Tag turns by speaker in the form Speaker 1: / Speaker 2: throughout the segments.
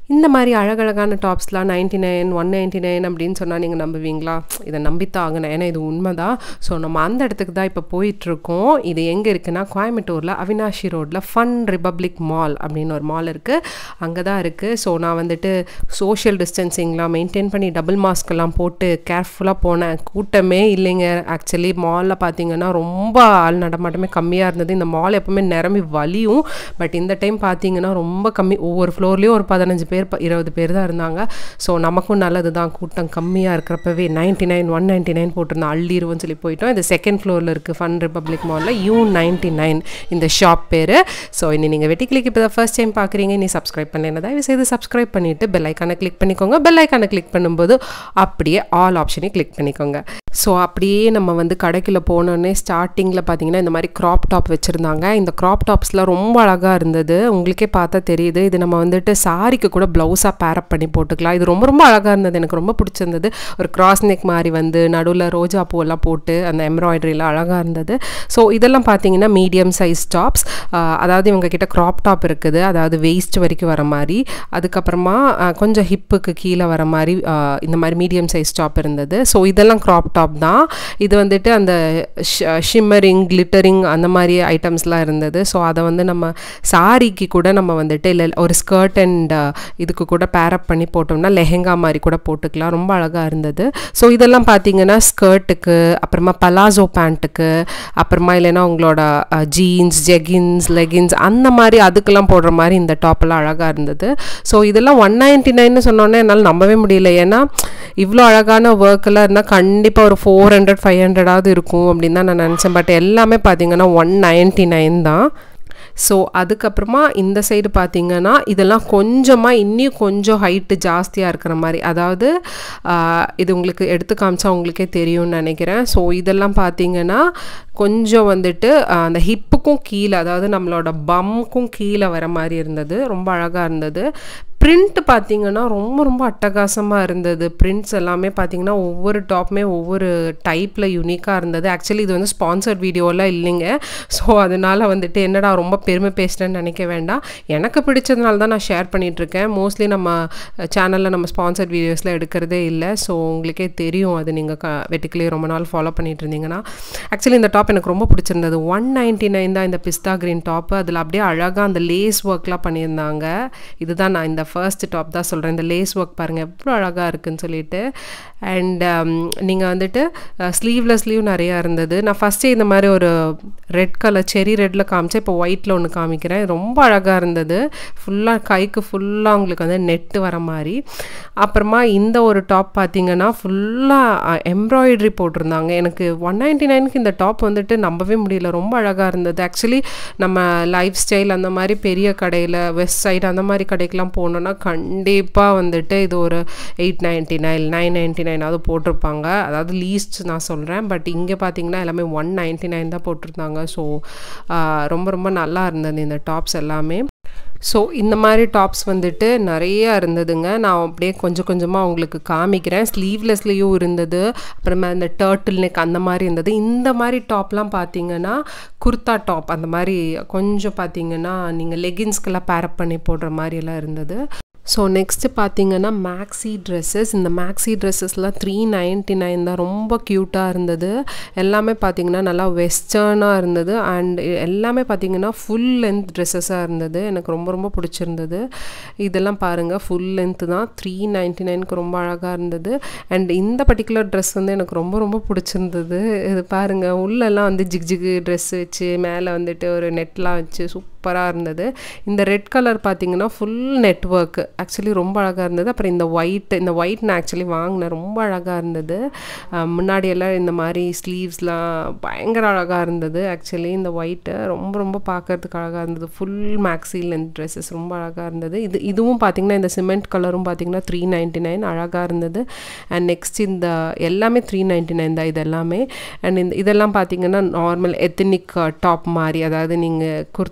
Speaker 1: இந்த மாதிரி அழகழகான டாப்ஸ்லாம் ninety nine one ninety nine அப்படின்னு சொன்னால் நீங்கள் நம்புவீங்களா இதை நம்பித்தான் ஆகணும் ஏன்னா இது உண்மைதான் ஸோ நம்ம அந்த இடத்துக்கு தான் இப்போ போயிட்டுருக்கோம் இது எங்கே இருக்குன்னா கோயம்புத்தூரில் அவினாஷி ரோட்டில் ஃபன் ரிபப்ளிக் மால் அப்படின்னு ஒரு மால் இருக்குது அங்கே தான் இருக்குது ஸோ நான் வந்துட்டு சோஷியல் டிஸ்டன்சிங்லாம் மெயின்டைன் பண்ணி டபுள் மாஸ்க்கெல்லாம் போட்டு கேர்ஃபுல்லாக போனேன் கூட்டமே இல்லைங்க ஆக்சுவலி மாலில் பார்த்தீங்கன்னா ரொம்ப ஆள் நடமாட்டமே கம்மியாக இருந்தது இந்த மால் எப்போவுமே நிரம்பி வலியும் பட் இந்த டைம் பார்த்தீங்கன்னா ரொம்ப கம்மி ஒவ்வொரு ஃப்ளோர்லேயும் ஒரு பதினஞ்சு பேர் ப- இருபது பேர் தான் இருந்தாங்க ஸோ நமக்கும் நல்லது தான் கூட்டம் கம்மியாக இருக்கிறப்பவே ninety nine one ninety nine போட்டிருந்தோம் அள்ளிருவோம்னு சொல்லி போயிட்டோம் இது செகண்ட் ஃப்ளோரில் இருக்குது ஃபன் ரிபப்ளிக் மாலில் யூ நைன்ட்டி நைன் இந்த ஷாப் பேர் ஸோ இனி நீங்கள் வெட்டி கிளிக் இப்போ தான் ஃபர்ஸ்ட் டைம் பார்க்குறீங்க நீ சப்ஸ்கிரைப் பண்ணலைன்னா தயவு செய்து சப்ஸ்கிரைப் பண்ணிவிட்டு பெல் ஐக்கானை கிளிக் பண்ணிக்கோங்க பெல் ஐக்கானை கிளிக் பண்ணும்போது அப்படியே ஆல் ஆப்ஷனையும் கிளிக் பண்ணிக்கோங்க ஸோ அப்படியே நம்ம வந்து கடைக்குள்ள போனோடனே ஸ்டார்டிங்கில் பார்த்தீங்கன்னா இந்த மாதிரி க்ராப் டாப் வச்சுருந்தாங்க இந்த க்ராப் டாப்ஸ்லாம் ரொம்ப அழகாக இருந்தது உங்களுக்கே பார்த்தா தெரியுது இது நம்ம வந்துட்டு சாரிக்கு கூட ப்ளவுஸாக பேரப் பண்ணி போட்டுக்கலாம் இது ரொம்ப ரொம்ப அழகாக இருந்தது எனக்கு ரொம்ப பிடிச்சிருந்தது ஒரு கிராஸ் நெக் மாதிரி வந்து நடுவில் ரோஜா பூவெல்லாம் போட்டு அந்த எம்ப்ராய்டரியில் அழகாக இருந்தது ஸோ இதெல்லாம் பார்த்தீங்கன்னா மீடியம் சைஸ் டாப்ஸ் அதாவது இவங்க கிட்ட க்ராப் டாப் இருக்குது அதாவது வெயிஸ்ட் வரைக்கும் வர மாதிரி அதுக்கப்புறமா ஆஹ், கொஞ்சம் ஹிப்புக்கு கீழே வர மாதிரி ஆஹ், இந்த மாதிரி மீடியம் சைஸ் டாப் இருந்தது ஸோ இதெல்லாம் க்ராப் டாப் தான் இது வந்துட்டு அந்த ஷிம்மரிங் கிளிட்டரிங் அந்த மாதிரி ஐட்டம்ஸ்லாம் இருந்தது ஸோ அதை வந்து நம்ம சாரிக்கு கூட நம்ம வந்துட்டு இல்லை ஒரு ஸ்கர்ட் அண்ட் இதுக்கு கூட பேரப் பண்ணி போட்டோம்னா லெஹெங்கா மாதிரி கூட போட்டுக்கலாம் ரொம்ப அழகாக இருந்தது ஸோ இதெல்லாம் பார்த்தீங்கன்னா ஸ்கர்ட்டுக்கு அப்புறமா பலாசோ பேண்ட்டுக்கு அப்புறமா இல்லைன்னா உங்களோட ஜீன்ஸ் ஜெகின்ஸ் லெகின்ஸ் அந்த மாதிரி அதுக்கெல்லாம் போடுற மாதிரி இந்த டாப்பெல்லாம் அழகாக இருந்தது ஸோ இதெல்லாம் ஒன் நைன்ட்டி நைன்னு சொன்னோன்னே என்னால் நம்பவே முடியல ஏன்னா இவ்வளோ அழகான ஒர்க்கெல்லாம் இருந்தால் கண்டிப்பாக ஒரு ஃபோர் ஹண்ட்ரட் ஃபைவ் ஹண்ட்ரடாவது இருக்கும் அப்படின்னு தான் நான் நினச்சேன் பட் எல்லாமே பார்த்தீங்கன்னா ஒன் நைன்ட்டி நைன் தான் ஸோ அதுக்கப்புறமா இந்த சைடு பார்த்தீங்கன்னா இதெல்லாம் கொஞ்சமாக இன்னும் கொஞ்சம் ஹைட்டு ஜாஸ்தியாக இருக்கிற மாதிரி அதாவது ஆஹ், இது உங்களுக்கு எடுத்து காமிச்சா உங்களுக்கே தெரியும்னு நினைக்கிறேன் ஸோ இதெல்லாம் பார்த்தீங்கன்னா கொஞ்சம் வந்துட்டு ஆஹ், அந்த ஹிப்புக்கும் கீழே அதாவது நம்மளோட பம்முக்கும் கீழே வர மாதிரி இருந்தது ரொம்ப அழகாக இருந்தது பிரிண்ட் பார்த்தீங்கன்னா ரொம்ப ரொம்ப அட்டகாசமாக இருந்தது பிரிண்ட்ஸ் எல்லாமே பார்த்தீங்கன்னா ஒவ்வொரு டாப்புமே ஒவ்வொரு டைப்பில் யூனிக்காக இருந்தது ஆக்சுவலி இது வந்து ஸ்பான்சர்ட் வீடியோலாம் இல்லைங்க ஸோ அதனால வந்துட்டு என்னடா ரொம்ப பெருமை பேசுகிறேன்னு நினைக்க வேண்டாம் எனக்கு பிடிச்சதுனால தான் நான் ஷேர் பண்ணிகிட்ருக்கேன் மோஸ்ட்லி நம்ம சேனலில் நம்ம ஸ்பான்சர்ட் வீடியோஸில் எடுக்கிறதே இல்லை ஸோ உங்களுக்கே தெரியும் அது நீங்கள் க வெட்டிக்கலே ரொம்ப நாள் ஃபாலோ பண்ணிட்டு இருந்தீங்கன்னா ஆக்சுவலி இந்த டாப் எனக்கு ரொம்ப பிடிச்சிருந்தது ஒன் நைன்ட்டி நைன் தான் இந்த பிஸ்தா கிரீன் டாப்பு அதில் அப்படியே அழகாக அந்த லேஸ் ஒர்க்லாம் பண்ணியிருந்தாங்க இதுதான் நான் இந்த ஃபர்ஸ்ட் டாப் தான் சொல்கிறேன் இந்த லேஸ் ஒர்க் பாருங்கள் எவ்வளோ அழகாக இருக்குன்னு சொல்லிட்டு அண்ட் நீங்கள் வந்துட்டு ஸ்லீவ்லெஸ் ஸ்லீவ் நிறையா இருந்தது நான் ஃபஸ்ட்டே இந்த மாதிரி ஒரு ரெட் கலர் செரி ரெட்டில் காமிச்சேன் இப்போ ஒயிட்டில் ஒன்று காமிக்கிறேன் ரொம்ப அழகாக இருந்தது ஃபுல்லாக கைக்கு ஃபுல்லாக உங்களுக்கு வந்து நெட்டு வர மாதிரி அப்புறமா இந்த ஒரு டாப் பார்த்தீங்கன்னா ஃபுல்லாக எம்ப்ராய்டரி போட்டிருந்தாங்க எனக்கு ஒன் நைன்ட்டி நைனுக்கு இந்த டாப் வந்துட்டு நம்பவே முடியல ரொம்ப அழகாக இருந்தது ஆக்சுவலி நம்ம லைஃப் ஸ்டைல் அந்த மாதிரி பெரிய கடையில் வெஸ்ட் சைடு அந்த மாதிரி கடைக்கெலாம் போனோன்னா கண்டிப்பாக வந்துட்டு இது ஒரு eight ninety nine nine ninety நைனாவது போட்டிருப்பாங்க அதாவது லீஸ்ட் நான் சொல்கிறேன் பட் இங்கே பார்த்தீங்கன்னா எல்லாமே ஒன் நைன்ட்டி நைன் தான் போட்டிருந்தாங்க ஸோ ரொம்ப ரொம்ப நல்லா இருந்தது இந்த டாப்ஸ் எல்லாமே ஸோ இந்த மாதிரி டாப்ஸ் வந்துட்டு நிறைய இருந்ததுங்க நான் அப்படியே கொஞ்சம் கொஞ்சமாக உங்களுக்கு காமிக்கிறேன் ஸ்லீவ்லெஸ்லேயும் இருந்தது அப்புறமா இந்த டர்ட்டில் நெக் அந்த மாதிரி இருந்தது இந்த மாதிரி டாப்லாம் பார்த்தீங்கன்னா குர்தா டாப் அந்த மாதிரி கொஞ்சம் பார்த்தீங்கன்னா நீங்கள் லெகின்ஸ்க்கெல்லாம் பேரப் பண்ணி போடுற மாதிரியெல்லாம் இருந்தது ஸோ நெக்ஸ்ட்டு பார்த்தீங்கன்னா மேக்ஸி ட்ரெஸ்ஸஸ் இந்த மேக்ஸி ட்ரெஸ்ஸஸ்லாம் த்ரீ நைன்ட்டி நைன் தான் ரொம்ப க்யூட்டாக இருந்தது எல்லாமே பார்த்தீங்கன்னா நல்லா வெஸ்டர்னாக இருந்தது அண்ட் எல்லாமே பார்த்தீங்கன்னா ஃபுல் லென்த் ட்ரெஸ்ஸஸாக இருந்தது எனக்கு ரொம்ப ரொம்ப பிடிச்சிருந்தது இதெல்லாம் பாருங்கள் ஃபுல் லென்த்து தான் த்ரீ நைன்ட்டி நைனுக்கு ரொம்ப அழகாக இருந்தது அண்ட் இந்த பர்டிகுலர் ட்ரெஸ் வந்து எனக்கு ரொம்ப ரொம்ப பிடிச்சிருந்தது இது பாருங்கள் உள்ளெல்லாம் வந்து ஜிக் ஜிகு ட்ரெஸ் வச்சு மேலே வந்துட்டு ஒரு நெட்லாம் வச்சு சூப்பராக இருந்தது இந்த ரெட் கலர் பார்த்தீங்கன்னா ஃபுல் நெட்ஒர்க் ஆக்சுவலி ரொம்ப அழகாக இருந்தது அப்புறம் இந்த ஒயிட் இந்த ஒயிட் நான் ஆக்சுவலி வாங்கினேன் ரொம்ப அழகாக இருந்தது அஹ் முன்னாடி எல்லாம் இந்த மாதிரி ஸ்லீவ்ஸ்லாம் பயங்கர அழகாக இருந்தது ஆக்சுவலி இந்த ஒயிட்டு ரொம்ப ரொம்ப பார்க்கறதுக்கு அழகாக இருந்தது ஃபுல் மேக்ஸி லென்த் ட்ரெஸ்ஸஸ் ரொம்ப அழகாக இருந்தது இது இதுவும் பார்த்தீங்கன்னா இந்த சிமெண்ட் கலரும் பார்த்தீங்கன்னா த்ரீ நைன்ட்டி நைன் அழகாக இருந்தது அண்ட் நெக்ஸ்ட் இந்த எல்லாமே த்ரீ நைன்ட்டி நைன் தான் இது எல்லாமே அண்ட் இந்த இதெல்லாம் பார்த்தீங்கன்னா நார்மல் எத்தனிக் டாப் மாதிரி அதாவது நீங்கள் குர்தாக்கு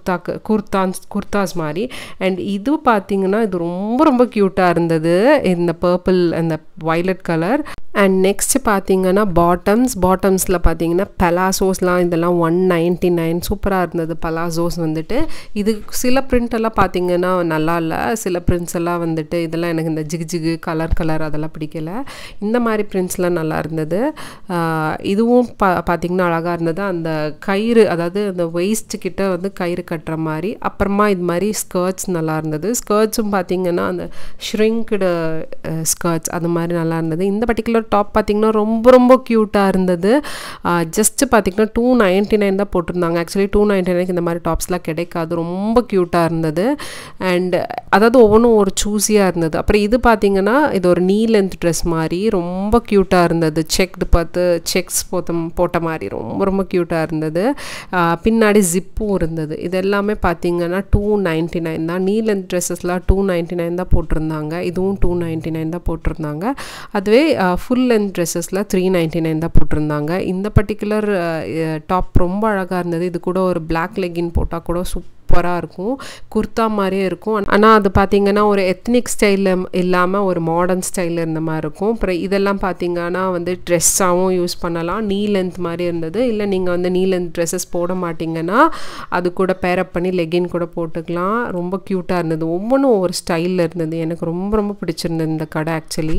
Speaker 1: குர்தான்ஸ் குர்தாஸ் மாதிரி அண்ட் இது பார்த்தீங்கன்னா இது ரொம்ப ரொம்ப க்யூட்டாக இருந்தது இந்த பர்பிள் அந்த வைலட் கலர் அண்ட் நெக்ஸ்ட் பார்த்தீங்கன்னா பாட்டம்ஸ் பாட்டம்ஸில் பார்த்தீங்கன்னா பலாசோஸ்லாம் இதெல்லாம் ஒன் நைன்ட்டி நைன் சூப்பராக இருந்தது பலாசோஸ் வந்துட்டு இது சில பிரிண்ட் எல்லாம் பார்த்தீங்கன்னா நல்லா இல்லை சில பிரிண்ட்ஸ் எல்லாம் வந்துட்டு இதெல்லாம் எனக்கு இந்த ஜிகு ஜிகு கலர் கலர் அதெல்லாம் பிடிக்கல இந்த மாதிரி பிரிண்ட்ஸ்லாம் நல்லா இருந்தது இதுவும் பா பார்த்திங்கன்னா அழகாக இருந்தது அந்த கயிறு அதாவது அந்த வெயிஸ்ட் கிட்ட வந்து கயிறு கட்டுற மாதிரி அப்புறமா இது மாதிரி ஸ்கர்ட்ஸ் நல்லா இருந்தது ஸ்கர்ட்ஸும் பார்த்திங்கன்னா அந்த ஷ்ரிங்க்டு ஸ்கர்ட்ஸ் அது மாதிரி நல்லா இருந்தது இந்த பர்டிகுலர் டாப் பார்த்திங்கன்னா ரொம்ப ரொம்ப க்யூட்டாக இருந்தது ஜஸ்ட்டு பார்த்திங்கன்னா டூ நைன்ட்டி நைன் தான் போட்டிருந்தாங்க ஆக்சுவலி டூ நைன்ட்டி நைனுக்கு இந்த மாதிரி டாப்ஸ்லாம் கிடைக்காது ரொம்ப க்யூட்டாக இருந்தது அண்ட் அதாவது ஒவ்வொன்றும் ஒரு சூஸியாக இருந்தது அப்புறம் இது பார்த்திங்கன்னா இது ஒரு நீ லென்த் ட்ரெஸ் மாதிரி ரொம்ப க்யூட்டாக இருந்தது செக்டு பார்த்து செக்ஸ் போத்த போட்ட மாதிரி ரொம்ப ரொம்ப க்யூட்டாக இருந்தது பின்னாடி ஜிப்பும் இருந்தது இது எல்லாமே பார்த்திங்கன்னா டூ நைன்ட்டி நைன் தான் நீ லென்த் ட்ரெஸ்ஸஸ்லாம் டூ நைன்ட்டி நைன் தான் போட்டிருந்தாங்க இதுவும் டூ நைன்ட்டி நைன் தான் போட்டிருந்தாங்க அதுவே ஃபுல் லென்த் ட்ரெஸ்ஸஸில் த்ரீ நைன்ட்டி நைன் தான் போட்டிருந்தாங்க இந்த பர்டிகுலர் டாப் ரொம்ப அழகாக இருந்தது இது கூட ஒரு பிளாக் லெகின் போட்டால் கூட சூப்பராக இருக்கும் குர்த்தா மாதிரியே இருக்கும் ஆனால் அது பார்த்திங்கன்னா ஒரு எத்னிக் ஸ்டைலில் இல்லாமல் ஒரு மாடர்ன் ஸ்டைலில் இருந்த மாதிரி இருக்கும் அப்புறம் இதெல்லாம் பார்த்திங்கன்னா வந்து ட்ரெஸ்ஸாகவும் யூஸ் பண்ணலாம் நீ லென்த் மாதிரி இருந்தது இல்லை நீங்கள் வந்து நீ லென்த் ட்ரெஸ்ஸஸ் போட மாட்டிங்கன்னா அது கூட பேரப் பண்ணி லெகின் கூட போட்டுக்கலாம் ரொம்ப க்யூட்டாக இருந்தது ஒவ்வொன்றும் ஒவ்வொரு ஸ்டைலில் இருந்தது எனக்கு ரொம்ப ரொம்ப பிடிச்சிருந்தது இந்த கடை ஆக்சுவலி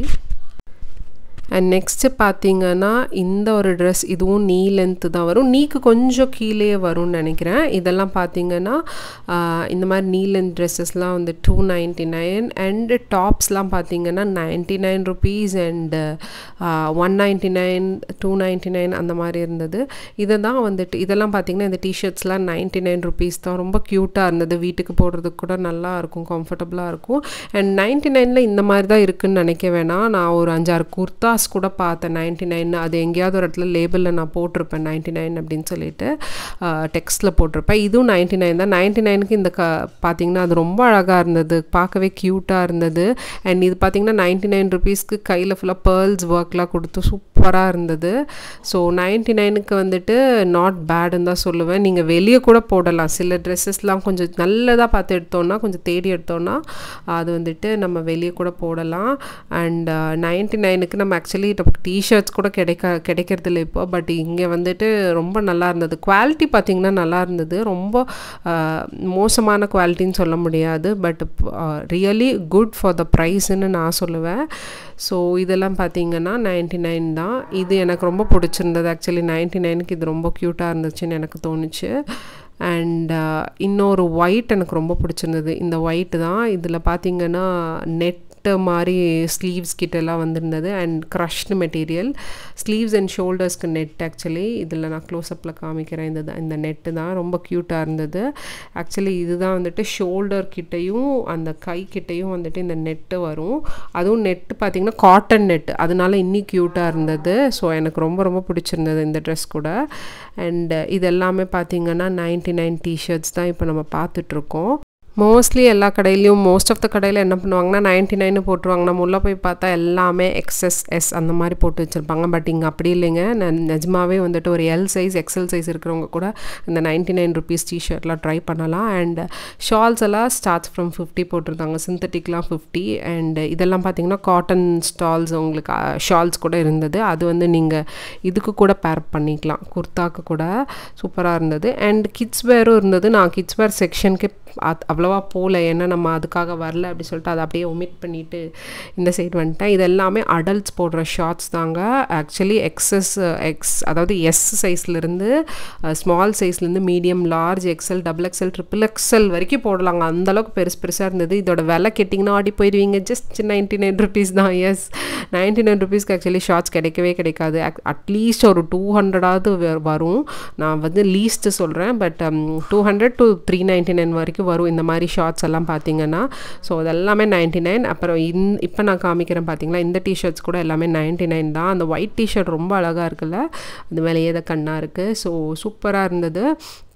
Speaker 1: அண்ட் நெக்ஸ்ட்டு பார்த்தீங்கன்னா இந்த ஒரு ட்ரெஸ் இதுவும் நீ லென்த்து தான் வரும் நீக்கு கொஞ்சம் கீழே வரும்னு நினைக்கிறேன் இதெல்லாம் பார்த்தீங்கன்னா இந்த மாதிரி நீ லென்த் ட்ரெஸ்ஸஸ்லாம் வந்து டூ நைன்ட்டி நைன் அண்டு டாப்ஸ்லாம் பார்த்தீங்கன்னா ninety nine rupees and one ninety nine two ninety nine அந்த மாதிரி இருந்தது இதை தான் வந்துட்டு இதெல்லாம் பார்த்தீங்கன்னா இந்த டிஷர்ட்ஸ்லாம் நைன்ட்டி நைன் ருபீஸ் தான் ரொம்ப க்யூட்டாக இருந்தது வீட்டுக்கு போடுறதுக்கு கூட நல்லா இருக்கும் கம்ஃபர்டபுளாக இருக்கும் அண்ட் நைன்ட்டி நைனில் இந்த மாதிரி தான் இருக்குதுன்னு நினைக்க வேணாம் நான் ஒரு அஞ்சாறு குர்த்தா காசு கூட பார்த்தேன் நைன்ட்டி நைன் அது எங்கேயாவது ஒரு இடத்துல லேபிளில் நான் போட்டிருப்பேன் நைன்ட்டி நைன் அப்படின்னு சொல்லிட்டு டெக்ஸ்ட்டில் போட்டிருப்பேன் இதுவும் நைன்ட்டி நைன் தான் நைன்ட்டி நைனுக்கு இந்த க பார்த்தீங்கன்னா அது ரொம்ப அழகாக இருந்தது பார்க்கவே க்யூட்டாக இருந்தது அண்ட் இது பார்த்தீங்கன்னா நைன்ட்டி நைன் ருபீஸ்க்கு கையில் ஃபுல்லாக பேர்ல்ஸ் ஒர்க்லாம் கொடுத்து சூப்பராக இருந்தது ஸோ நைன்ட்டி நைனுக்கு வந்துட்டு நாட் பேடுன்னு தான் சொல்லுவேன் நீங்கள் வெளியே கூட போடலாம் சில ட்ரெஸ்ஸஸ்லாம் கொஞ்சம் நல்லதாக பார்த்து எடுத்தோன்னா கொஞ்சம் தேடி எடுத்தோன்னா அது வந்துட்டு நம்ம வெளியே கூட போடலாம் அண்ட் நைன்ட்டி நைனுக்கு நம்ம ஆக்சுவலி நமக்கு டிஷர்ட்ஸ் கூட கிடைக்க கிடைக்கிறது இல்லை இப்போ பட் இங்கே வந்துட்டு ரொம்ப நல்லா இருந்தது குவாலிட்டி பார்த்திங்கன்னா நல்லா இருந்தது ரொம்ப மோசமான குவாலிட்டின்னு சொல்ல முடியாது but really good for the ப்ரைஸ்ன்னு நான் சொல்லுவேன் ஸோ இதெல்லாம் பார்த்திங்கன்னா நைன்ட்டி நைன் தான் இது எனக்கு ரொம்ப பிடிச்சிருந்தது ஆக்சுவலி நைன்ட்டி நைனுக்கு இது ரொம்ப க்யூட்டாக இருந்துச்சுன்னு எனக்கு தோணுச்சு அண்ட் இன்னொரு ஒயிட் எனக்கு ரொம்ப பிடிச்சிருந்தது இந்த ஒயிட் தான் இதில் பார்த்திங்கன்னா நெட் மாதிரி ஸ்லீவ்ஸ் கிட்டெல்லாம் வந்திருந்தது and crushed material sleeves and ஷோல்டர்ஸ்க்கு நெட் ஆக்சுவலி இதில் நான் க்ளோஸ்அப்பில் காமிக்கிறேன் இந்த இந்த நெட்டு தான் ரொம்ப க்யூட்டாக இருந்தது ஆக்சுவலி இதுதான் வந்துட்டு ஷோல்டர் கிட்டேயும் அந்த கை கிட்டேயும் வந்துட்டு இந்த நெட்டு வரும் அதுவும் நெட்டு பார்த்திங்கன்னா காட்டன் நெட் அதனால இன்னும் க்யூட்டாக இருந்தது ஸோ எனக்கு ரொம்ப ரொம்ப பிடிச்சிருந்தது இந்த ட்ரெஸ் கூட அண்ட் இது எல்லாமே பார்த்திங்கன்னா நைன்ட்டி நைன் டிஷர்ட்ஸ் தான் இப்போ நம்ம பார்த்துட்ருக்கோம் மோஸ்ட்லி எல்லா கடையிலையும் மோஸ்ட் ஆஃப் த கடையில் என்ன பண்ணுவாங்கன்னா நைன்ட்டி நைனு போட்டுருவாங்க நம்ம உள்ளே போய் பார்த்தா எல்லாமே எக்ஸ்எஸ் எஸ் அந்த மாதிரி போட்டு வச்சுருப்பாங்க பட் இங்கே அப்படி இல்லைங்க நிஜமாவே வந்துட்டு ஒரு எல் சைஸ் எக்ஸல் சைஸ் இருக்கிறவங்க கூட இந்த நைன்ட்டி நைன் ருபீஸ் டிஷர்ட்லாம் ட்ரை பண்ணலாம் அண்ட் ஷால்ஸ் எல்லாம் ஸ்டார்ட்ஸ் ஃப்ரம் ஃபிஃப்டி போட்டிருந்தாங்க சிந்தட்டிக்லாம் ஃபிஃப்டி அண்ட் இதெல்லாம் பார்த்தீங்கன்னா காட்டன் ஸ்டால்ஸ் உங்களுக்கு ஷால்ஸ் கூட இருந்தது அது வந்து நீங்கள் இதுக்கு கூட பேர் பண்ணிக்கலாம் குர்தாக்கு கூட சூப்பராக இருந்தது அண்ட் கிட்ஸ் வேரும் இருந்தது நான் கிட்ஸ் வேர் செக்ஷனுக்கு அவ்வளோவா போகல ஏன்னா நம்ம அதுக்காக வரல அப்படி சொல்லிட்டு அதை அப்படியே ஒமிட் பண்ணிவிட்டு இந்த சைடு வந்துட்டேன் இது எல்லாமே அடல்ட்ஸ் போடுற ஷார்ட்ஸ் தாங்க ஆக்சுவலி எக்ஸஸ் எக்ஸ் அதாவது எஸ் சைஸ்லேருந்து ஸ்மால் சைஸ்லேருந்து medium large XL double XL triple XL வரைக்கும் போடலாங்க அந்தளவுக்கு பெருசு பெருசாக இருந்தது இதோட விலை கேட்டிங்கன்னா ஆடி போயிடுவீங்க ஜஸ்ட் நைன்ட்டி நைன் ருபீஸ் தான் எஸ் நைன்ட்டி நைன் ருபீஸ்க்கு ஆக்சுவலி ஷார்ட்ஸ் கிடைக்கவே கிடைக்காது அட்லீஸ்ட் ஒரு டூ ஹண்ட்ரடாவது வரும் நான் வந்து லீஸ்ட்டு சொல்கிறேன் but two hundred to three ninety nine வரைக்கும் வரும் இந்த மாதிரி ஷார்ட்ஸ் எல்லாம் பார்த்தீங்கன்னா ஸோ அதெல்லாமே நைன்ட்டி நைன் அப்புறம் இன் இப்போ நான் காமிக்கிறேன் பார்த்தீங்களா இந்த டிஷர்ட்ஸ் கூட எல்லாமே நைன்ட்டி நைன் தான் அந்த ஒயிட் டிஷர்ட் ரொம்ப அழகாக இருக்குல்ல அது மேலே ஏத கண்ணாக இருக்குது ஸோ சூப்பராக இருந்தது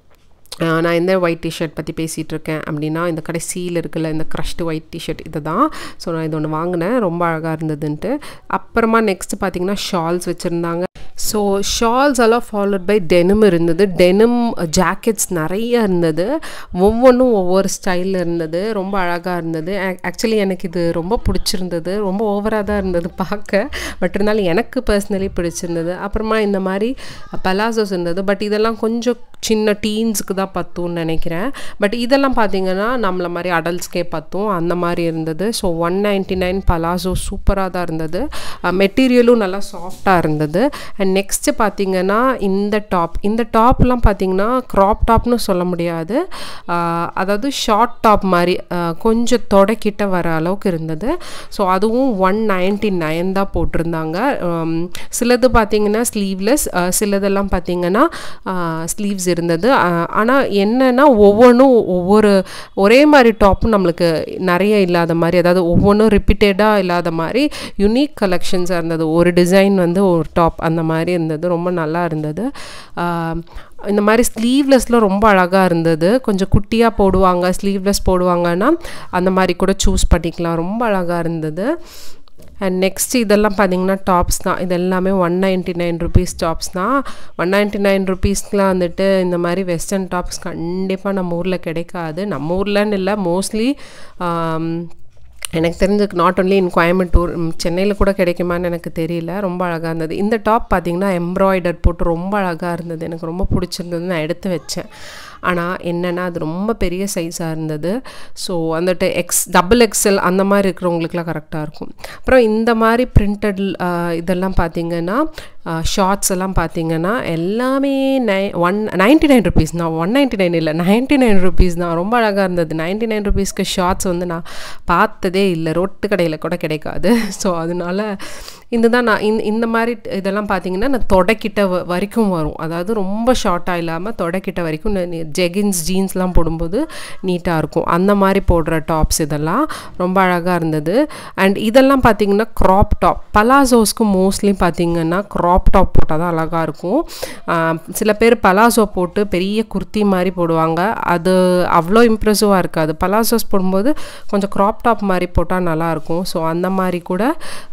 Speaker 1: நான் எந்த ஒயிட் டிஷர்ட் பற்றி பேசிகிட்டு இருக்கேன் அப்படின்னா இந்த கடைசியில் இருக்குல்ல இந்த க்ரஷ்டு ஒயிட் டிஷர்ட் இது தான் ஸோ நான் இது ஒன்று வாங்கினேன் ரொம்ப அழகாக இருந்ததுன்ட்டு அப்புறமா நெக்ஸ்ட் பார்த்திங்கன்னா ஷால்ஸ் வச்சுருந்தாங்க ஸோ ஷால்ஸ் எல்லாம் ஃபாலோட் பை டெனிம் இருந்தது டெனிம் ஜாக்கெட்ஸ் நிறைய இருந்தது ஒவ்வொன்றும் ஒவ்வொரு ஸ்டைலில் இருந்தது ரொம்ப அழகாக இருந்தது ஆக்சுவலி எனக்கு இது ரொம்ப பிடிச்சிருந்தது ரொம்ப ஓவராக தான் இருந்தது பார்க்க பட் இருந்தாலும் எனக்கு பர்சனலி பிடிச்சிருந்தது அப்புறமா இந்த மாதிரி பலாசோஸ் இருந்தது பட் இதெல்லாம் கொஞ்சம் சின்ன டீன்ஸுக்கு தான் பத்தும்னு நினைக்கிறேன் பட் இதெல்லாம் பார்த்தீங்கன்னா நம்மள மாதிரி அடல்ட்ஸ்க்கே பத்தும் அந்த மாதிரி இருந்தது so one ninety nine palazzo சூப்பராக தான் இருந்தது மெட்டீரியலும் நல்லா சாஃப்டாக இருந்தது அண்ட் நெக்ஸ்ட்டு பார்த்தீங்கன்னா இந்த டாப் இந்த டாப்லாம் பார்த்தீங்கன்னா க்ராப் டாப்னு சொல்ல முடியாது அதாவது ஷார்ட் டாப் மாதிரி கொஞ்சம் தொடக்கிட்ட வர அளவுக்கு இருந்தது ஸோ அதுவும் ஒன் நைன்ட்டி நைன் தான் போட்டிருந்தாங்க சிலது பார்த்தீங்கன்னா ஸ்லீவ்லெஸ் சிலதெல்லாம் பார்த்தீங்கன்னா ஸ்லீவ்ஸ் இருந்தது ஆனால் என்னென்னா ஒவ்வொன்றும் ஒவ்வொரு ஒரே மாதிரி டாப்பும் நம்மளுக்கு நிறைய இல்லாத மாதிரி அதாவது ஒவ்வொன்றும் ரிப்பீட்டடாக இல்லாத மாதிரி யுனிக் கலெக்ஷன்ஸாக இருந்தது ஒரு டிசைன் வந்து ஒரு டாப் அந்த மாதிரி இருந்தது ரொம்ப நல்லா இருந்தது இந்த மாதிரி ஸ்லீவ்லெஸ்லாம் ரொம்ப அழகாக இருந்தது கொஞ்சம் குட்டியாக போடுவாங்க ஸ்லீவ்லெஸ் போடுவாங்கன்னா அந்த மாதிரி கூட சூஸ் பண்ணிக்கலாம் ரொம்ப அழகாக இருந்தது அண்ட் நெக்ஸ்ட் இதெல்லாம் பார்த்தீங்கன்னா டாப்ஸ் தான் இது எல்லாமே one ninety nine rupees tops தான் ஒன் நைன்ட்டி நைன் ருபீஸ்க்குலாம் வந்துட்டு இந்த மாதிரி வெஸ்டர்ன் டாப்ஸ் கண்டிப்பாக நம்ம ஊரில் கிடைக்காது நம்ம ஊர்லன்னு இல்லை மோஸ்ட்லி எனக்கு தெரிஞ்ச நாட் ஒன்லி இன் கோயம்புத்தூர் சென்னையில் கூட கிடைக்குமான்னு எனக்கு தெரியல ரொம்ப அழகாக இருந்தது இந்த டாப் பார்த்திங்கன்னா எம்ப்ராய்டர் போட்டு ரொம்ப அழகாக இருந்தது எனக்கு ரொம்ப பிடிச்சிருந்தது நான் எடுத்து வச்சேன் ஆனால் என்னென்னா அது ரொம்ப பெரிய சைஸாக இருந்தது ஸோ வந்துட்டு எக்ஸ் டபுள் எக்ஸல் அந்த மாதிரி இருக்கிறவங்களுக்குலாம் கரெக்டாக இருக்கும் அப்புறம் இந்த மாதிரி பிரிண்டட் இதெல்லாம் பார்த்திங்கன்னா ஷார்ட்ஸ் எல்லாம் பார்த்தீங்கன்னா எல்லாமே நை ஒன் நைன்ட்டி நைன் ருபீஸ் தான் ஒன் நைன்ட்டி நைன் இல்லை நைன்ட்டி நைன் ருபீஸ் தான் ரொம்ப அழகாக இருந்தது நைன்ட்டி நைன் ருபீஸ்க்கு ஷார்ட்ஸ் வந்து நான் பார்த்ததே இல்லை ரொட்டு கடையில் கூட கிடைக்காது ஸோ அதனால இதுதான் நான் இந்த இந்த மாதிரி இதெல்லாம் பார்த்தீங்கன்னா நான் தொடக்கிட்ட வரைக்கும் வரும் அதாவது ரொம்ப ஷார்ட்டாக இல்லாமல் தொடக்கிட்ட வரைக்கும் ஜெகின்ஸ் ஜீன்ஸ்லாம் போடும்போது நீட்டாக இருக்கும் அந்த மாதிரி போடுற டாப்ஸ் இதெல்லாம் ரொம்ப அழகாக இருந்தது அண்ட் இதெல்லாம் பார்த்தீங்கன்னா க்ராப் டாப் பலாசோஸ்க்கு மோஸ்ட்லி பார்த்தீங்கன்னா க்ராப் டாப் போட்டால் தான் அழகாக இருக்கும் சில பேர் பலாசோ போட்டு பெரிய குர்த்தி மாதிரி போடுவாங்க அது அவ்வளோ இம்ப்ரெசிவாக இருக்காது பலாசோஸ் போடும்போது கொஞ்சம் க்ராப் டாப் மாதிரி போட்டால் நல்லாயிருக்கும் ஸோ அந்த மாதிரி கூட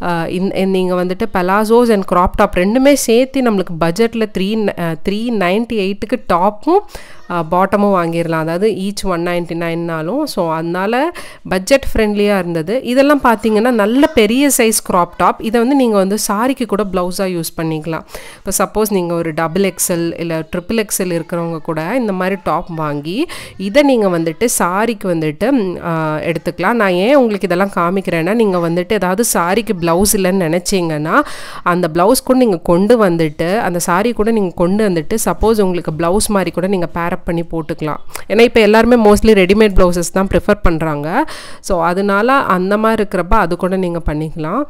Speaker 1: நீங்கள் வந்துட்டு பலாசோஸ் அண்ட் க்ராப் டாப் ரெண்டுமே சேர்த்து நம்மளுக்கு பட்ஜெட்டில் த்ரீ த்ரீ நைன்ட்டி எயிட்டுக்கு டாப்பும் பாட்டமும் வாங்கிடலாம் அதாவது ஈச் ஒன் நைன்ட்டி நைன்னாலும் ஸோ அதனால் பட்ஜெட் ஃப்ரெண்ட்லியாக இருந்தது இதெல்லாம் பார்த்தீங்கன்னா நல்ல பெரிய சைஸ் க்ராப் டாப் இதை வந்து நீங்கள் வந்து சாரிக்கு கூட ப்ளவுஸாக யூஸ் பண்ணிக்கலாம் இப்போ சப்போஸ் நீங்கள் ஒரு டபுள் எக்ஸல் இல்லை ட்ரிபிள் எக்ஸல் இருக்கிறவங்க கூட இந்த மாதிரி டாப் வாங்கி இதை நீங்கள் வந்துட்டு சாரிக்கு வந்துட்டு எடுத்துக்கலாம் நான் ஏன் உங்களுக்கு இதெல்லாம் காமிக்கிறேன்னா நீங்கள் வந்துட்டு ஏதாவது சாரிக்கு ப்ளவுஸ் இல்லைன்னு நினச்சிங்கன்னா அந்த ப்ளவுஸ் கூட நீங்கள் கொண்டு வந்துட்டு அந்த சாரி கூட நீங்கள் கொண்டு வந்துட்டு சப்போஸ் உங்களுக்கு ப்ளவுஸ் மாதிரி கூட நீங்கள் பேரப் பண்ணி போட்டுக்கலாம் ஏன்னா இப்போ எல்லாருமே மோஸ்ட்லி ரெடிமேட் ப்ளவுசஸ் தான் ப்ரிஃபர் பண்ணுறாங்க ஸோ அதனால அந்த மாதிரி இருக்கிறப்ப அது கூட நீங்கள் பண்ணிக்கலாம்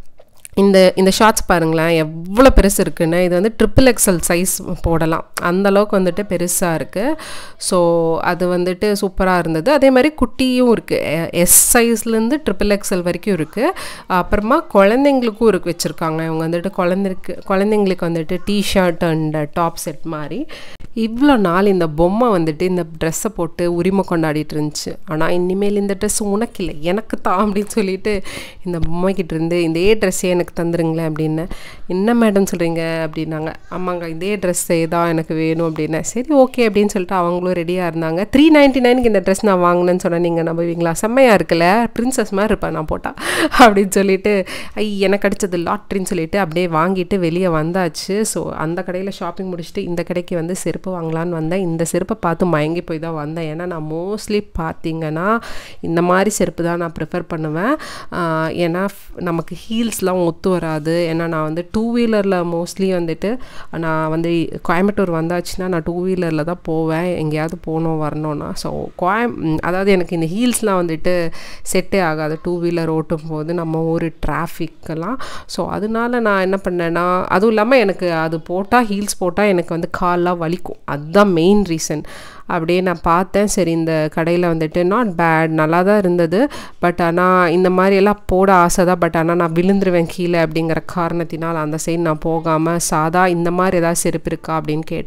Speaker 1: இந்த இந்த ஷார்ட்ஸ் பாருங்களேன் எவ்வளோ பெருசு இருக்குன்னு இது வந்து ட்ரிபிள் எக்ஸல் சைஸ் போடலாம் அந்த அளவுக்கு வந்துட்டு பெருசாக இருக்குது ஸோ அது வந்துட்டு சூப்பராக இருந்தது அதே மாதிரி குட்டியும் இருக்குது எஸ் சைஸ்லேருந்து ட்ரிபிள் எக்ஸல் வரைக்கும் இருக்குது அப்புறமா குழந்தைங்களுக்கும் இருக்கு வச்சுருக்காங்க இவங்க வந்துட்டு குழந்தைக்கு குழந்தைங்களுக்கு வந்துட்டு டிஷர்ட் அண்ட் டாப் செட் மாதிரி இவ்வளோ நாள் இந்த பொம்மை வந்துட்டு இந்த ட்ரெஸ்ஸை போட்டு உரிமை கொண்டாடிட்டு இருந்துச்சு ஆனால் இனிமேல் இந்த ட்ரெஸ் உனக்கு இல்லை எனக்கு தான் அப்படின்னு சொல்லிட்டு இந்த பொம்மைக்கிட்ட இருந்து இதே ட்ரெஸ்ஸே எனக்கு தந்துருங்களேன் அப்படின்னு என்ன மேடம் சொல்கிறீங்க அப்படின்னாங்க ஆமாங்க இதே ட்ரெஸ்ஸே தான் எனக்கு வேணும் அப்படின்னேன் சரி ஓகே அப்படின்னு சொல்லிட்டு அவங்களும் ரெடியாக இருந்தாங்க த்ரீ நைன்ட்டி நைனுக்கு இந்த ட்ரெஸ் நான் வாங்கினேன்னு சொன்னால் நீங்கள் நம்புவீங்களா செம்மையாக இருக்குல்ல பிரின்சஸ் மாதிரி இருப்பேன் நான் போட்டால் அப்படின்னு சொல்லிட்டு ஐ எனக்கு அடித்தது லாட்ரின்னு சொல்லிட்டு அப்படியே வாங்கிட்டு வெளியே வந்தாச்சு ஸோ அந்த கடையில் ஷாப்பிங் முடிச்சுட்டு இந்த கடைக்கு வந்து செருப்பு வாங்கலான்னு வந்தேன் இந்த செருப்பை பார்த்து மயங்கி போய் தான் வந்தேன் ஏன்னா நான் மோஸ்ட்லி பார்த்தீங்கன்னா இந்த மாதிரி செருப்பு தான் நான் ப்ரிஃபர் பண்ணுவேன் ஏன்னா நமக்கு ஹீல்ஸ்லாம் ஒத்து வராது ஏன்னா நான் வந்து டூ வீலரில் மோஸ்ட்லி வந்துட்டு நான் வந்து கோயம்புத்தூர் வந்தாச்சுன்னா நான் டூ வீலரில் தான் போவேன் எங்கேயாவது போகணும் வரணும்னா ஸோ கோயம் அதாவது எனக்கு இந்த ஹீல்ஸ்லாம் வந்துட்டு செட்டே ஆகாது டூ வீலர் ஓட்டும் போது நம்ம ஊர் டிராஃபிக்கெல்லாம் ஸோ அதனால நான் என்ன பண்ணேன்னா அதுவும் இல்லாமல் எனக்கு அது போட்டால் ஹீல்ஸ் போட்டால் எனக்கு வந்து கால்லாம் வலிக்கும் அதுதான் மெயின் ரீசன் அப்படியே நான் பார்த்தேன் சரி இந்த கடையில் வந்துட்டு நாட் பேட் நல்லா தான் இருந்தது பட் ஆனால் இந்த மாதிரி எல்லாம் போட ஆசை தான் பட் ஆனால் நான் விழுந்துருவேன் கீழே அப்படிங்கிற காரணத்தினால் அந்த சைடு நான் போகாமல் சாதா இந்த மாதிரி ஏதாவது செருப்பு இருக்கா அப்படின்னு கேட்டேன்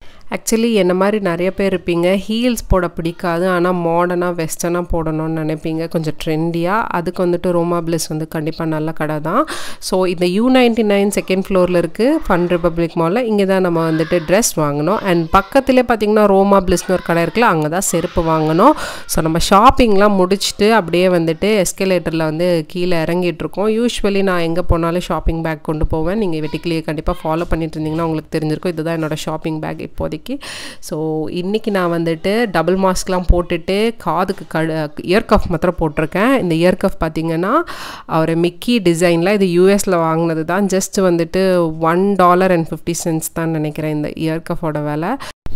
Speaker 1: ஆக்சுவலி என்ன மாதிரி நிறைய பேர் இருப்பீங்க ஹீல்ஸ் போட பிடிக்காது ஆனால் மாடர்னாக வெஸ்டர்னாக போடணும்னு நினைப்பீங்க கொஞ்சம் ட்ரெண்டியாக அதுக்கு வந்துட்டு ரோமா பிளிஸ் வந்து கண்டிப்பாக நல்ல கடை தான் ஸோ இந்த யூ நைன்டி நைன் செகண்ட் ஃப்ளோரில் இருக்குது ஃபன் ரிப்பப்ளிக் மாலில் இங்கே தான் நம்ம வந்துட்டு ட்ரெஸ் வாங்கினோம் அண்ட் பக்கத்துலேயே பார்த்தீங்கன்னா ரோமா பிளிஸ்னு ஒரு கடை இருக்குல்ல அங்கே தான் செருப்பு வாங்கினோம் ஸோ நம்ம ஷாப்பிங்லாம் முடிச்சுட்டு அப்படியே வந்துட்டு எஸ்கலேட்டரில் வந்து கீழே இறங்கிட்டுருக்கோம் யூஸ்வலி நான் எங்கே போனாலும் ஷாப்பிங் பேக் கொண்டு போவேன் நீங்கள் வெட்டிக்கிளியை கண்டிப்பாக ஃபாலோ பண்ணிட்டு இருந்தீங்கன்னா உங்களுக்கு தெரிஞ்சிருக்கும் இதுதான் என்னோடய ஷாப்பிங் பேக் இப்போதைக்கு ஸோ இன்றைக்கி நான் வந்துட்டு டபுள் மாஸ்க்லாம் போட்டுட்டு காதுக்கு க இயர் கஃப் மாத்திரம் போட்டிருக்கேன் இந்த இயர் கஃப் பார்த்தீங்கன்னா அவர் மிக்கி டிசைனில் இது யூஎஸில் வாங்கினது தான் ஜஸ்ட் வந்துட்டு one dollar and fifty cents தான் நினைக்கிறேன் இந்த இயர் கஃபோட விலை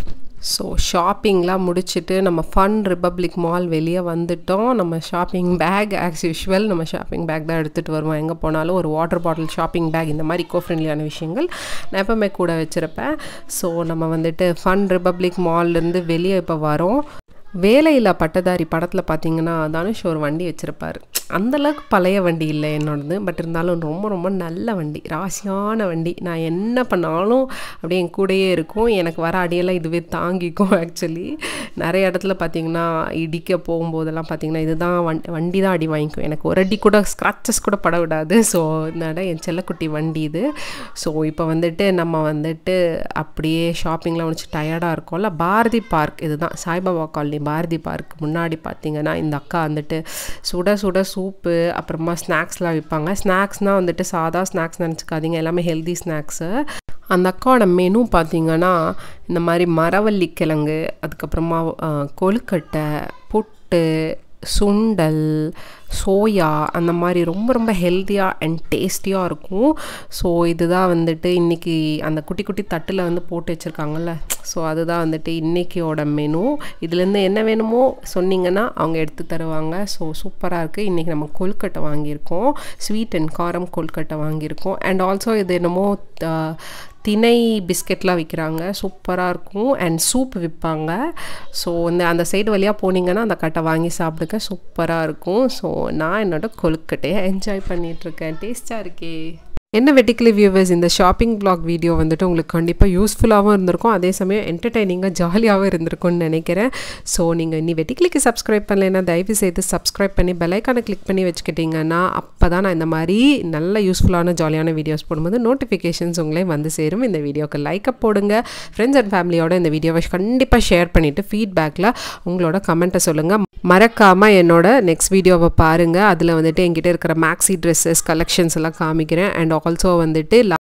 Speaker 1: ஸோ ஷாப்பிங்லாம் முடிச்சுட்டு நம்ம ஃபன் ரிப்பப்ளிக் மால் வெளியே வந்துட்டோம் நம்ம ஷாப்பிங் பேக் ஆஸ் யூஷுவல் நம்ம ஷாப்பிங் பேக் தான் எடுத்துகிட்டு வருவோம் எங்கே போனாலும் ஒரு வாட்டர் பாட்டில் ஷாப்பிங் பேக் இந்த மாதிரி இக்கோ ஃப்ரெண்ட்லியான விஷயங்கள் நான் எப்போவுமே கூட வச்சுருப்பேன் ஸோ நம்ம வந்துட்டு ஃபன் ரிப்பப்ளிக் மால்லேருந்து வெளியே இப்போ வரோம் வேலையில் பட்டதாரி படத்தில் பார்த்தீங்கன்னா தனுஷ் ஒரு வண்டி வச்சுருப்பார் அந்தளவுக்கு பழைய வண்டி இல்லை என்னோடது பட் இருந்தாலும் ரொம்ப ரொம்ப நல்ல வண்டி ராசியான வண்டி நான் என்ன பண்ணாலும் அப்படியே என் கூடயே இருக்கும் எனக்கு வர அடியெல்லாம் இதுவே தாங்கிக்கும் ஆக்சுவலி நிறைய இடத்துல பார்த்தீங்கன்னா இடிக்க போகும்போதெல்லாம் பார்த்தீங்கன்னா இதுதான் வண்டி வண்டி தான் அடி வாங்கிக்கும் எனக்கு ஒரு அடி கூட ஸ்க்ராச்சஸ் கூட பட விடாது ஸோ இந்த இடம் என் செல்லக்குட்டி வண்டி இது ஸோ இப்போ வந்துட்டு நம்ம வந்துட்டு அப்படியே ஷாப்பிங்லாம் முடிச்சு டயர்டாக இருக்கோம்ல பாரதி பார்க் இதுதான் சாய்பாபா காலனி பாரதி பார்க் முன்னாடி பார்த்தீங்கன்னா இந்த அக்கா வந்துட்டு சுட சுட சூப்பு அப்புறமா ஸ்நாக்ஸ்லாம் விற்பாங்க ஸ்நாக்ஸ்னால் வந்துட்டு சாதா ஸ்நாக்ஸ் நினச்சிக்காதீங்க எல்லாமே ஹெல்தி ஸ்நாக்ஸு அந்த அக்காவோட மெனு பார்த்தீங்கன்னா இந்த மாதிரி மரவள்ளி கிழங்கு அதுக்கப்புறமா கொழுக்கட்டை புட்டு சுண்டல் சோயா அந்த மாதிரி ரொம்ப ரொம்ப ஹெல்த்தியாக அண்ட் டேஸ்டியாக இருக்கும் ஸோ இதுதான் வந்துட்டு இன்றைக்கி அந்த குட்டி குட்டி தட்டில் வந்து போட்டு வச்சுருக்காங்கல்ல ஸோ அதுதான் வந்துட்டு இன்றைக்கியோட மெனு இதுலேருந்து என்ன வேணுமோ சொன்னிங்கன்னா அவங்க எடுத்து தருவாங்க ஸோ சூப்பராக இருக்குது இன்றைக்கி நம்ம கொல்கட்டை வாங்கியிருக்கோம் ஸ்வீட் அண்ட் காரம் கொல்கட்டை வாங்கியிருக்கோம் அண்ட் ஆல்சோ இது என்னமோ திணை பிஸ்கெட்லாம் விற்கிறாங்க சூப்பராக இருக்கும் அண்ட் சூப் விற்பாங்க ஸோ இந்த அந்த சைடு வழியாக போனீங்கன்னா அந்த கட்டை வாங்கி சாப்பிடுங்க சூப்பராக இருக்கும் ஸோ நான் என்னோட கொழுக்கட்டையை என்ஜாய் பண்ணிகிட்ருக்கேன் டேஸ்ட்டாக இருக்கே என்ன வெட்டிக்கலி வியூவர்ஸ் இந்த ஷாப்பிங் பிளாக் வீடியோ வந்துட்டு உங்களுக்கு கண்டிப்பாக யூஸ்ஃபுல்லாகவும் இருந்திருக்கும் அதே சமயம் என்டர்டைனிங்காக ஜாலியாகவும் இருந்திருக்கும்னு நினைக்கிறேன் ஸோ நீங்கள் இனி வெட்டிக்கிளிக்கு சப்ஸ்கிரைப் பண்ணலைன்னா தயவு செய்து சப்ஸ்கிரைப் பண்ணி பெலைக்கான கிளிக் பண்ணி வச்சுக்கிட்டிங்கன்னா அப்போ தான் நான் இந்த மாதிரி நல்ல யூஸ்ஃபுல்லான ஜாலியான வீடியோஸ் போடும்போது நோட்டிஃபிகேஷன்ஸ் உங்களே வந்து சேரும் இந்த வீடியோக்கு லைக்கை போடுங்க ஃப்ரெண்ட்ஸ் அண்ட் ஃபேமிலியோட இந்த வீடியோவை கண்டிப்பாக ஷேர் பண்ணிவிட்டு ஃபீட்பேக்கில் உங்களோட கமெண்ட்டை சொல்லுங்கள் மறக்காமல் என்னோட நெக்ஸ்ட் வீடியோவை பாருங்கள் அதில் வந்துட்டு என்கிட்ட இருக்கிற மேக்ஸி ட்ரெஸ்ஸஸ் கலெக்ஷன்ஸ் எல்லாம் காமிக்கிறேன் அண்ட் ஆல்சோ வந்துட்டு